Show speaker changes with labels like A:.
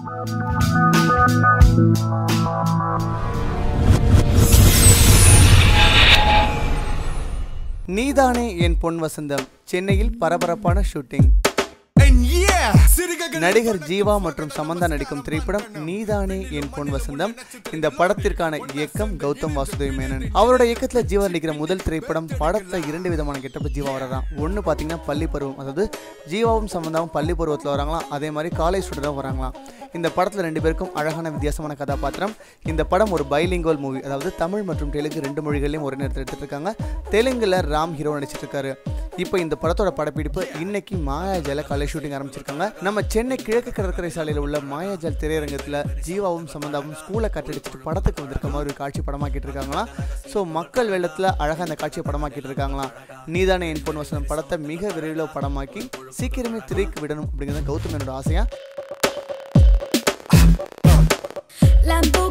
A: நீதானே என் பொன் வசந்தம் சென்னையில் பரபரப்பான ஷூட்டிங் நடிகர் ஜீவா மற்றும் சமந்தா நடிக்கும் திரைப்படம் நீதானே என் பொன் வசந்தம் இந்த படத்திற்கான இயக்கம் கௌதம் வாசுதேவ் மேனன் அவரோட இயக்கத்தில் ஜீவா நடிக்கிற முதல் திரைப்படம் படத்தில் இரண்டு விதமான கெட்டப்ப ஜீவா வரதான் ஒன்று பார்த்தீங்கன்னா பள்ளி பருவம் அதாவது ஜீவாவும் சமந்தாவும் பள்ளி பருவத்தில் வராங்களாம் அதே மாதிரி காலேஜ் ஸ்டூடெண்டாக வராங்களாம் இந்த படத்தில் ரெண்டு பேருக்கும் அழகான வித்தியாசமான கதாபாத்திரம் இந்த படம் ஒரு பைலிங்கோல் மூவி அதாவது தமிழ் மற்றும் தெலுங்கு ரெண்டு மொழிகளையும் ஒரே நேரத்தில் எடுத்துட்டு இருக்காங்க தெலுங்குல ராம் ஹீரோ நடிச்சிட்டு இருக்காரு இப்போ இந்த படத்தோட படப்பிடிப்பு இன்னைக்கு மாயாஜால காலை ஷூட்டிங் ஆரம்பிச்சிருக்காங்க நம்ம சென்னை கிழக்கு கடற்கரை சாலையில் உள்ள மாயாஜால் திரையரங்கத்தில் ஜீவாவும் சமந்தாவும் ஸ்கூலை கட்டடிச்சிட்டு படத்துக்கு வந்திருக்க மாதிரி ஒரு காட்சி படமாக்கிட்டு இருக்காங்களாம் ஸோ மக்கள் வெள்ளத்தில் அழகாக அந்த காட்சியை படமாக்கிட்டு இருக்காங்களாம் நீதானே என் பொன் வசனம் படத்தை மிக விரைவில் படமாக்கி சீக்கிரமே திரைக்கு விடணும் அப்படிங்கிறது கௌதம் என்னோட ஆசையா
B: Lambo